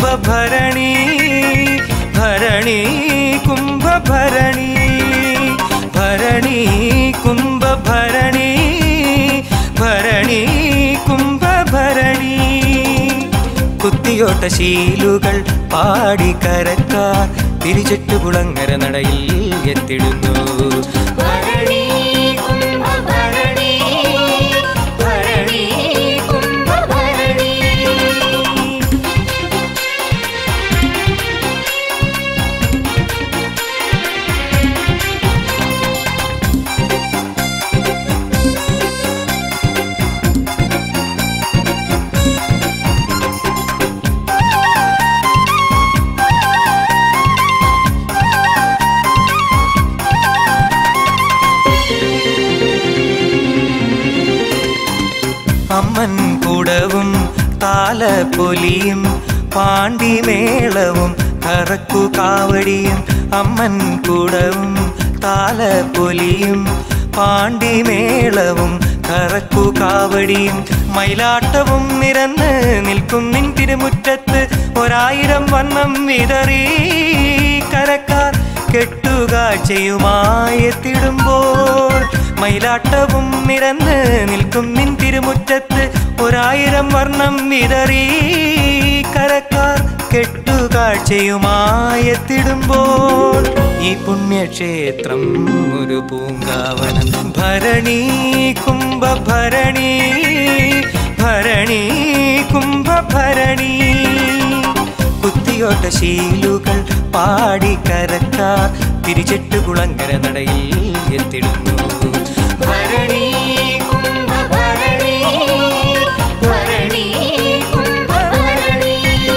കുംഭഭരണി ഭരണി കുംഭഭരണി ഭരണി കുംഭഭരണി ഭരണി കുംഭഭരണി കുത്തിയോട്ട ശീലുകൾ പാടി കരക്കാർ തിരിച്ചെട്ടുകുളങ്ങര നടയിൽ എത്തിടുന്നു ഭരണി കുംഭഭരണി ഭരണി കുംഭഭരണി അമ്മൻ കുടവും താലപ്പൊലിയും പാണ്ടിമേളവും കറക്കു കാവടിയും അമ്മൻ കുടവും താലപ്പൊലിയും പാണ്ടിമേളവും കറക്കു കാവടിയും മയിലാട്ടവും നിരന്ന് നിൽക്കും നിൻ തിരുമുറ്റത്ത് ഒരായിരം വണ്ണം വിതറി കരക്കാർ കെട്ടുകാഴ്ചയുമായി എത്തിടുമ്പോൾ മയിലാട്ടവും നിരന്ന് നിൽക്കും നിൻ തിരുമുറ്റത്ത് ഒരായിരം വർണ്ണം വിതറി കരക്കാർ കെട്ടുകാഴ്ചയുമായി എത്തിടുമ്പോൾ ഈ പുണ്യക്ഷേത്രം ഒരു പൂങ്കാവനം ഭരണി കുംഭഭരണി ഭരണി കുംഭഭരണി കുത്തിയോട്ട ശീലുകൾ പാടി കരക്കാർ തിരിച്ചെട്ടുകുളങ്ങര നടയിൽ എത്തിടുന്നു ഭരണി കുംഭഭരണി ഭരണി കുംഭഭരണി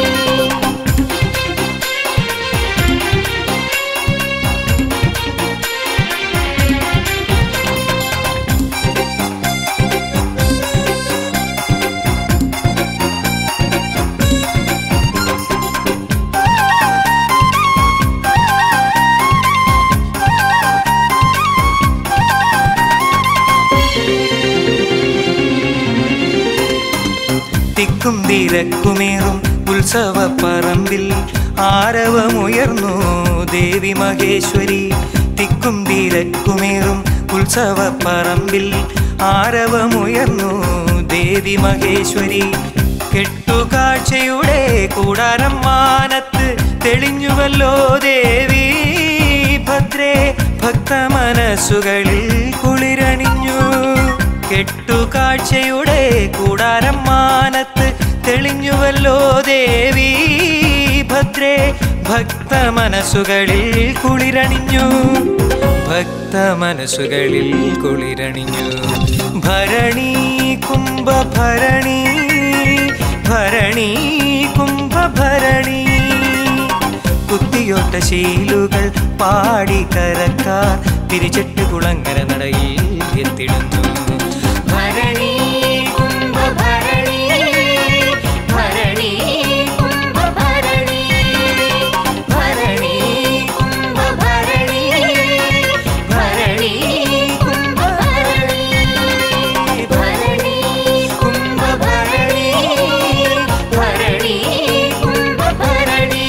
തിക്കും തിരക്കുമേറും ഉത്സവ പറമ്പിൽ ആരവമുയർന്നു ദേവി മഹേശ്വരി തിക്കും തിരക്കുമേറും ഉത്സവ പറമ്പിൽ ആരവമുയർന്നു ദേവി മഹേശ്വരി കെട്ടുകാഴ്ചയുടെ കൂടാരം മാനത്ത് തെളിഞ്ഞുവല്ലോ ദേവി ഭദ്രേ ഭക്തമനസ്സുകളിൽ കുളിരണിഞ്ഞു കെട്ടുകാഴ്ചയുടെ കൂടാരം മാനത്ത് തെളിഞ്ഞുവല്ലോ ദേവി ഭദ്രേ ഭക്തമനസ്സുകളിൽ കുളിരണിഞ്ഞു ഭക്തമനസ്സുകളിൽ കുളിരണിഞ്ഞു ഭരണി കുംഭഭരണി ഭരണി കുംഭഭരണി കുത്തിയൊട്ട ശീലുകൾ പാടി കരക്കാർ തിരിച്ചെട്ട് കുളങ്ങര നടയിൽ എത്തിടുന്നു ഭരണി കുംഭഭരണി ഭരണി കുംഭഭരണി ഭരണി കുംഭഭരണി ഭരണി കുംഭഭരണി ഭരണി കുംഭഭരണി ഭരണി കുംഭഭരണി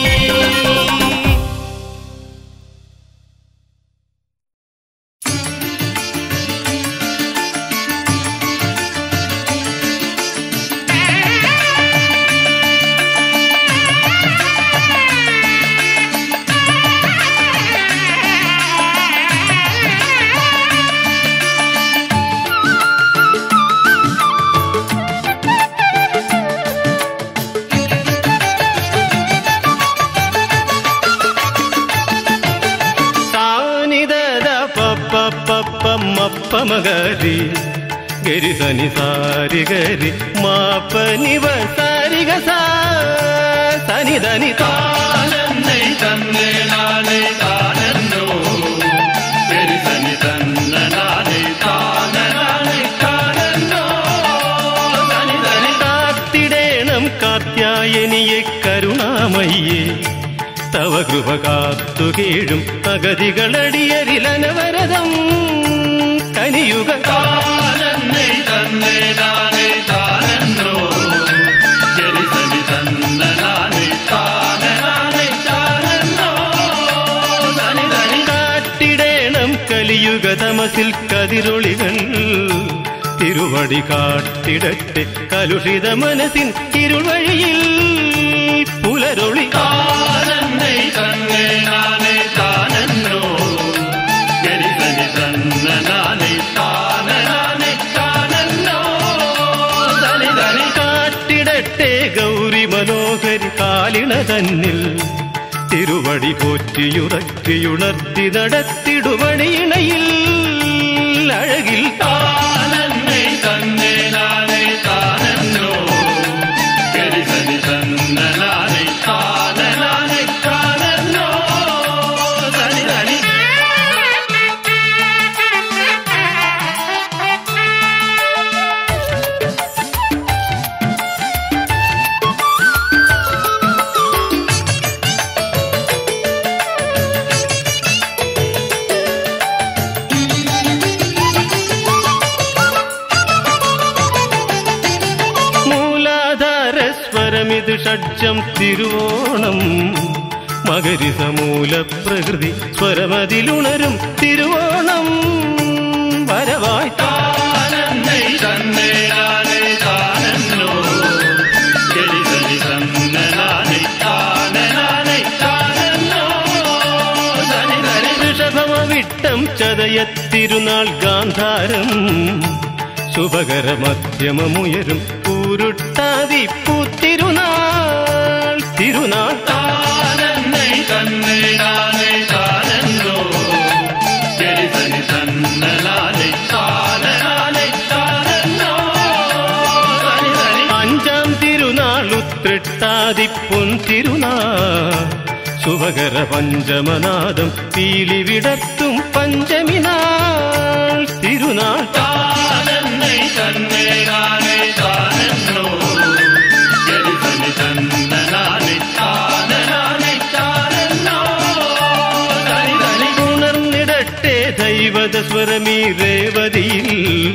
താനിതദ പപ്പ പപ്പ മപ്പ മഗരി ഗരി സനി സാരി ഗരി മാപ്പ നിവ സാരി ഗ സാ സനി ധനി താനന്നൈ തന്നെ നാളെ താനന്നോ ഗരി സനി തന്ന നാളെ താനാളെ താനന്നോ സനി ധനി കാത്തിടേണം കാത്യായനിയെ കരുണാമയ്യേ തവ കൃപ കാത്തു കീഴും അഗതികളടിയരിലനവരതം കനിയുക താനന്നേ തന്നെ താനേ താനന്നോ ജരിതനി തന്ന നാനേ താ മനസ്സിൽ കതിരൊളികൾ തിരുവടി കാട്ടിടട്ടെ കലുഷിത മനസ്സിൻ ഇരുൾ വഴിയിൽ പുലരൊളി താനന്നൈ തന്നെ നാനേ താനന്നോ ഗരിസനി തന്ന നാനേ താനനാനേ താനന്നോ തനി തനി കാട്ടിടട്ടെ ഗൗരി മനോഹരി കാലിണ തന്നിൽ തിരുവടി പോറ്റിയുറക്കിയുണർത്തി നടത്തിടുവണിയിണയിൽ അഴകിൽ താനന്നൈ തന്നെ നാനേ താനന്നോ ഗരിസനി തന്ന നാനേ താനനാനേ താനന്നോ തനി തനി മൂലാധാരസ്വരമിത് ഷഡ്ജം തിരുവോണം മകരി സമൂല പ്രകൃതി സ്വരമതിലുണരും തിരുവോണം വരവായി താനന്നൈ തന്നെ നാനേ താനന്നോ ഗരിസനി തന്ന നാനേ താനനാനേ താനന്നോ തനി തനി ഋഷഭമ വിട്ടം ചതയത്തിരുനാൾ ഗാന്ധാരം ശുഭകര മധ്യമമുയരും പൂരുട്ടാതി പൂത്തിരുനാൾ തിരുനാൾ താനന്നൈ തന്നെ നാനേ താനന്നോ ഗരിസനി തന്ന നാനേ താനനാനേ താനന്നോ തനി തനി അഞ്ചാം തിരുനാൾ ഉത്രട്ടാതി പൊൻതിരുനാൾ ശുഭകര പഞ്ചമനാദം പീലി വിടത്തും പഞ്ചമി നാൾ തിരുനാൾ താനന്നൈ തന്നെ നാനേ താനന്നോ ഗരിസനി തന്ന നാനേ താനനാനേ താനന്നോ തനി തനി ഉണർന്നിടട്ടെ ദൈവത സ്വരമീ രേവതിയിൽ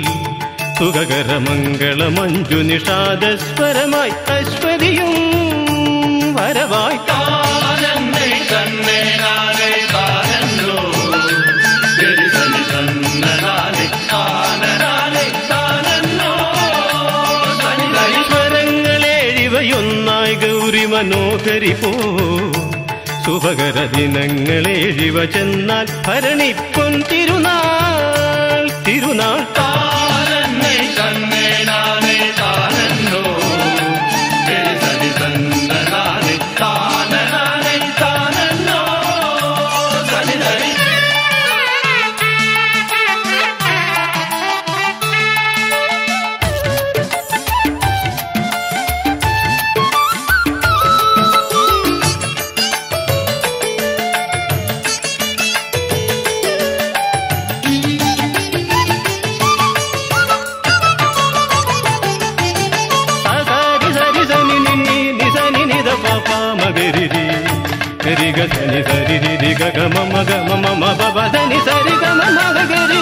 സുഖകര മംഗള മഞ്ജു നിഷാദ സ്വരമായി അശ്വതിയും വരവായി താനന്നൈ തന്നെ നാനേ താനന്നോ ഗരിസനി തന്ന നാനേ താനനാനേ താനന്നോ തനി തനി സ്വരങ്ങളേഴിവയൊന്നായി ഗൗരി മനോഹരി പോ ശുഭകര ദിനങ്ങളേഴിവ ചെന്നാൽ ഭരണിപ്പൊൻ തിരുനാൾ തിരുനാൾ താനന്നൈ തന്നെ നാനേ താനന്നോ ഗരിസനി തന്ന നാനേ താനനാനേ താനന്നോ തനി തനി സരി സരി സനി നിന്നി നിസനി നിത പാപ മഗരിരി ഗരി ഗ സനി സരി രി രി ഗ ഗ മ മ ഗ മ മ മ പ പ ധനി സരി ഗ മ മ ഗ ഗരി